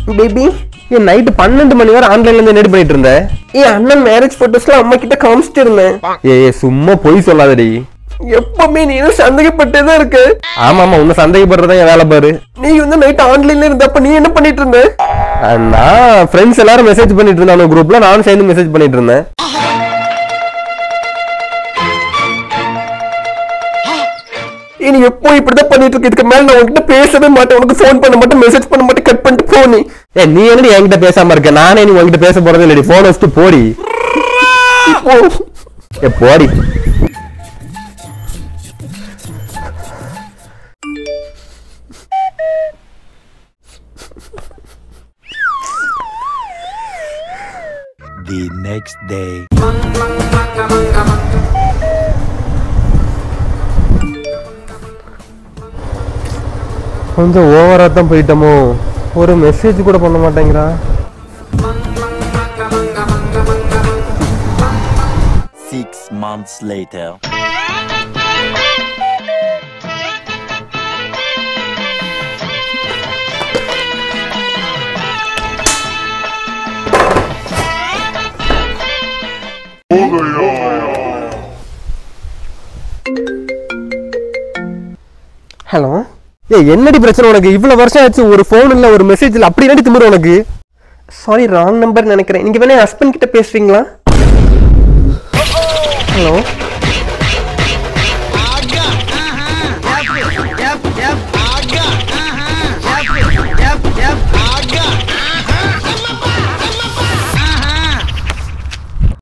Baby ஏன் night பன்னெண்டு மணி வரை ஆன்லைன்ல இருந்து என்னடி பண்ணிட்டு இருந்த ஏன் அண்ணன் மேரேஜ் போட்டோஸ்லாம் அம்மா கிட்ட காமிச்சிட்டு இருந்தேன் ஏ சும்மா பொய் சொல்லாதடி எப்பவுமே நீனும் சந்தேகப்பட்டே தான் இருக்கு ஆமா ஆமா உன்னை சந்தேகப்படுறதா என் வேலை பாரு நீ வந்து நைட் ஆன்லைன்ல இருந்தப்ப நீ என்ன பண்ணிட்டு இருந்த நான் ஃப்ரெண்ட்ஸ் எல்லாரும் மெசேஜ் பண்ணிட்டு இருந்தாங்க குரூப்ல நானும் சேர்ந்து மெசேஜ் பண்ணிட்டு இருந்தேன் இனி எப்போ இப்படிதான் பண்ணிட்டு இருக்க இதுக்கு மேல நான் உன்கிட்ட பேசவே மாட்டேன் உனக்கு ஃபோன் பண்ண மாட்டேன் மெசேஜ் பண்ண மாட்டேன் கட் பண்ணிட்டு போ நீ ஏ நீ என்னடி என்கிட்ட பேசாம இருக்க நானே நீ உன்கிட்ட பேச போறது இல்லடி போன் வச்சுட்டு போடி போ. ஏ போடி The next day. கொஞ்சம் ஓவரா தான் போயிட்டோமோ ஒரு மெசேஜ் கூட பண்ண மாட்டேங்கிறா Six months later. ஹலோ ஏ என்னடி பிரச்சனை உனக்கு இவ்வளவு வருஷம் ஆச்சு ஒரு ஃபோன் இல்ல ஒரு மெசேஜ் இல்ல அப்படி என்னடி திமிரு உனக்கு சாரி ராங் நம்பர் நினைக்கிறேன் நீங்க வேணா ஹஸ்பண்ட் கிட்ட பேசுறீங்களா ஹலோ